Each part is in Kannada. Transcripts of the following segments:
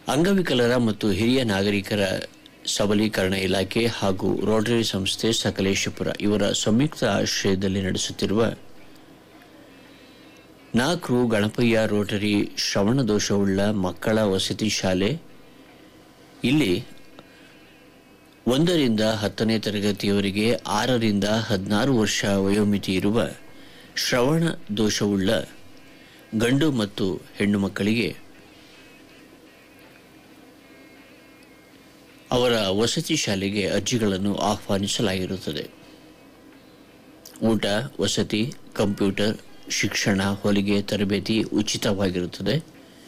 ಅಂಗವಿಕಲರ ಮತ್ತು ಹಿರಿಯ ನಾಗರಿಕರ ಸಬಲೀಕರಣ ಇಲಾಖೆ ಹಾಗೂ ರೋಟರಿ ಸಂಸ್ಥೆ ಸಕಲೇಶಪುರ ಇವರ ಸಂಯುಕ್ತ ಆಶ್ರಯದಲ್ಲಿ ನಡೆಸುತ್ತಿರುವ ನಾಕ್ರು ಗಣಪಯ್ಯ ರೋಟರಿ ಶ್ರವಣ ದೋಷವುಳ್ಳ ಮಕ್ಕಳ ವಸತಿ ಶಾಲೆ ಇಲ್ಲಿ ಒಂದರಿಂದ ಹತ್ತನೇ ತರಗತಿಯವರೆಗೆ ಆರರಿಂದ ಹದಿನಾರು ವರ್ಷ ವಯೋಮಿತಿ ಇರುವ ಶ್ರವಣ ದೋಷವುಳ್ಳ ಗಂಡು ಮತ್ತು ಹೆಣ್ಣು ಮಕ್ಕಳಿಗೆ ಅವರ ವಸತಿ ಶಾಲೆಗೆ ಅರ್ಜಿಗಳನ್ನು ಆಹ್ವಾನಿಸಲಾಗಿರುತ್ತದೆ ಊಟ ವಸತಿ ಕಂಪ್ಯೂಟರ್ ಶಿಕ್ಷಣ ಹೊಲಿಗೆ ತರಬೇತಿ ಉಚಿತವಾಗಿರುತ್ತದೆ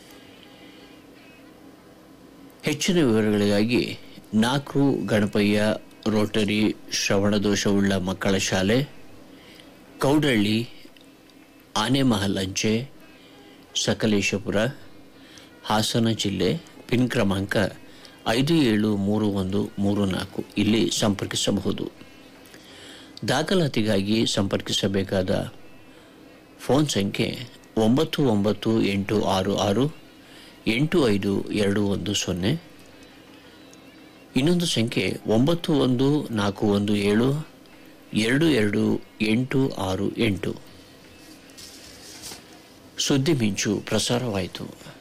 ಹೆಚ್ಚಿನ ವಿವರಗಳಿಗಾಗಿ ನಾಲ್ಕು ಗಣಪಯ್ಯ ರೋಟರಿ ಶ್ರವಣದೋಷವುಳ್ಳ ಮಕ್ಕಳ ಶಾಲೆ ಕೌಡಳ್ಳಿ ಆನೆಮಹಲ್ ಅಂಚೆ ಸಕಲೇಶಪುರ ಹಾಸನ ಜಿಲ್ಲೆ ಪಿನ್ ಕ್ರಮಾಂಕ ಐದು ಏಳು ಮೂರು ಒಂದು ಮೂರು ನಾಲ್ಕು ಇಲ್ಲಿ ಸಂಪರ್ಕಿಸಬಹುದು ದಾಖಲಾತಿಗಾಗಿ ಸಂಪರ್ಕಿಸಬೇಕಾದ ಫೋನ್ ಸಂಖ್ಯೆ ಒಂಬತ್ತು ಒಂಬತ್ತು ಎಂಟು ಆರು ಆರು ಎಂಟು ಐದು ಎರಡು ಒಂದು ಸೊನ್ನೆ ಇನ್ನೊಂದು ಸಂಖ್ಯೆ ಒಂಬತ್ತು ಒಂದು ನಾಲ್ಕು ಒಂದು ಏಳು ಎರಡು ಎರಡು ಎಂಟು ಆರು ಎಂಟು ಸುದ್ದಿ ಮಿಂಚು ಪ್ರಸಾರವಾಯಿತು